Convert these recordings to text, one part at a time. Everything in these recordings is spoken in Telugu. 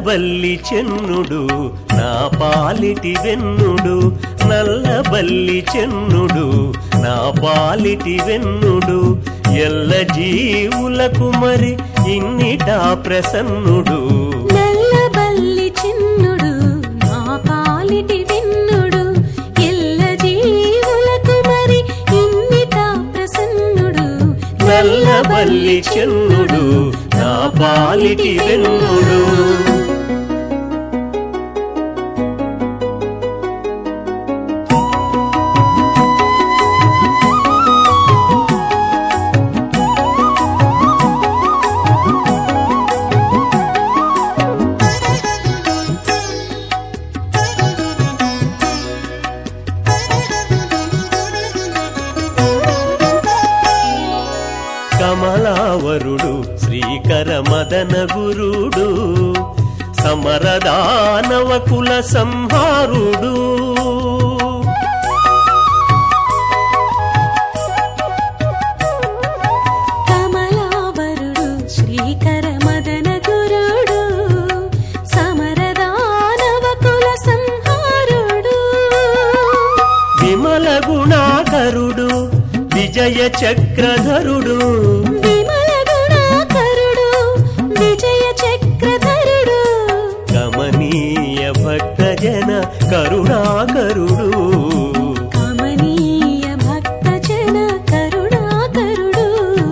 నల్లబల్లి చెన్నుడు నా పాలిటి వెన్నుడు నల్లబల్లి చెన్నుడు నా పాలిటి వెన్నుడు ఎల్ల జీవులకు మరి ఇన్నిటా ప్రసన్నుడు నల్లబల్లి చిన్నుడు నా పాలిటి విన్నుడు ఎల్ల జీవులకు మరి ఇన్నిట ప్రసన్నుడు నల్లబల్లి చెన్నుడు నా పాలిటి వెన్నుడు కమలావరుడు శ్రీకర మదన గురుడు సమరదానవ కుల సంహారుడు కమలావరుడు శ్రీకర మదన గురుడు సమరదానవ కుల సంహారుడు విమల గుణాకరుడు విజయ చక్రధరుడు విమల గుణాకరుడు విజయ చక్రధరుడు గమనీయ భక్తజన కరుణాకరుడు కమనీయ భక్తజన కరుణాకరుడు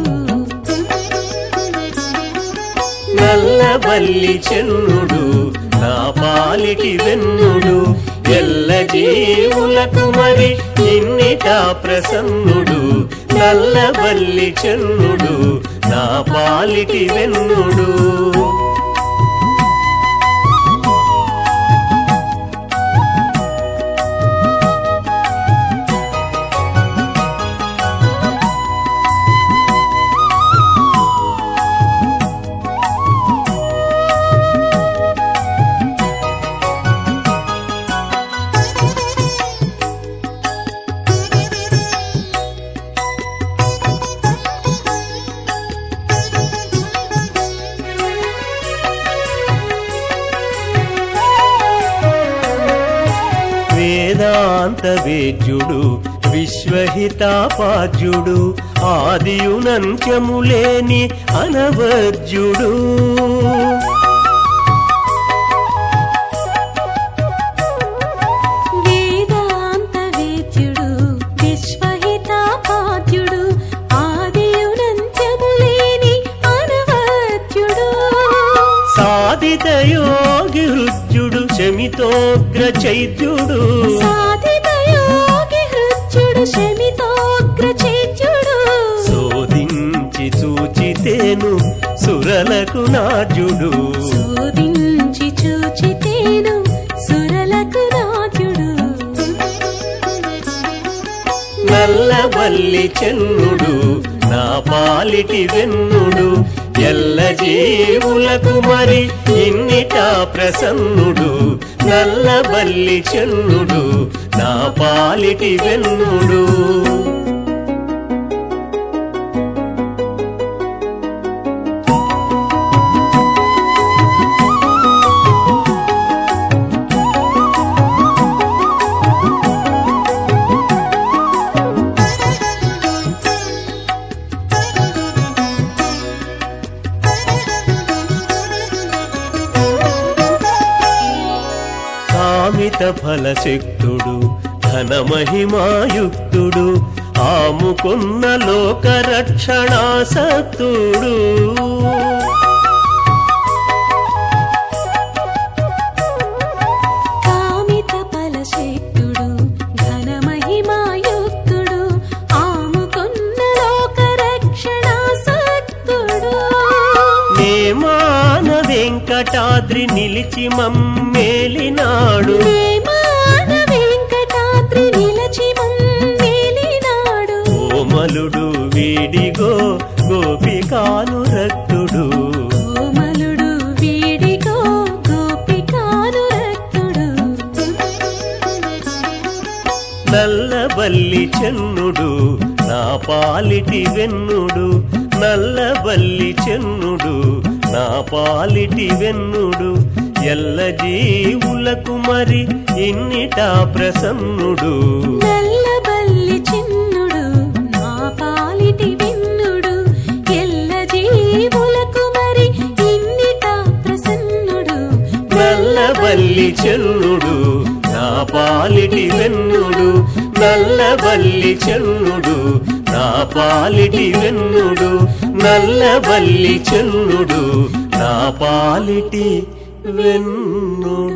నల్లబల్లి చెన్నుడు నా పాలిటి వెన్నుడు ఎల్ల జీవులకు మరి ఇన్నిటా ప్రసన్నుడు నల్లబల్లి చెన్నుడు నా పాలిటి వెన్నుడు వేదాంత వేద్యుడు విశ్వహితాపాద్యుడు ఆదియునంత్యములేని అనవర్జ్యుడు వేదాంత వేద్యుడు విశ్వహితాపాద్యుడు ఆదియునంత్యములేని అనవద్యుడు సాధిత యోగి హృద్యుడు శమితోగ్ర చైత్యుడు సాధిత యోగి హృత్యుడు శమితోగ్ర చైత్యుడు శోధించి చూచితేను సురలకు నాజుడు శోధించి చూచితేను సురలకు రాజుడు నల్లబల్లి చెన్నుడు నా పాలిటి వెన్నుడు ఎల్ల జీవులకు మరి ఇన్నిటా ప్రసన్నుడు నల్లబల్లి చెన్నుడు నా పాలిటి వెన్నుడు కామిత ఫలశక్తుడు ఘన మహిమాయుక్తుడు ఆముకున్న లోక రక్షణాసక్తుడు కామిత ఫలశక్తుడు ఘన మహిమాయుక్తుడు ఆముకున్న లోక రక్షణాసక్తుడు నేమాన వెంకటాద్రి నిలిచి మమ్మేలినాడు ప్రేమాన వెంకటాద్రి నిలచి మమ్మేలినాడు కోమలుడు వీడిగో గోపికానురక్తుడు కోమలుడు వీడిగో గోపికానురక్తుడు నల్లబల్లి చెన్నుడు నా పాలిటి వెన్నుడు నల్లబల్లి చెన్నుడు నా పాలిటి వెన్నుడు ఎల్ల జీవులకు మరి ఇన్నిటా ప్రసన్నుడు నల్లబల్లి చిన్నుడు నా పాలిటి విన్నుడు ఎల్ల జీవులకు మరి ఇన్నిట ప్రసన్నుడు నల్లబల్లి చెన్నుడు నా పాలిటి వెన్నుడు నల్లబల్లి చెన్నుడు నా పాలిటి వెన్నుడు నల్లబల్లి చెన్నుడు నా పాలిటి వెన్నుడు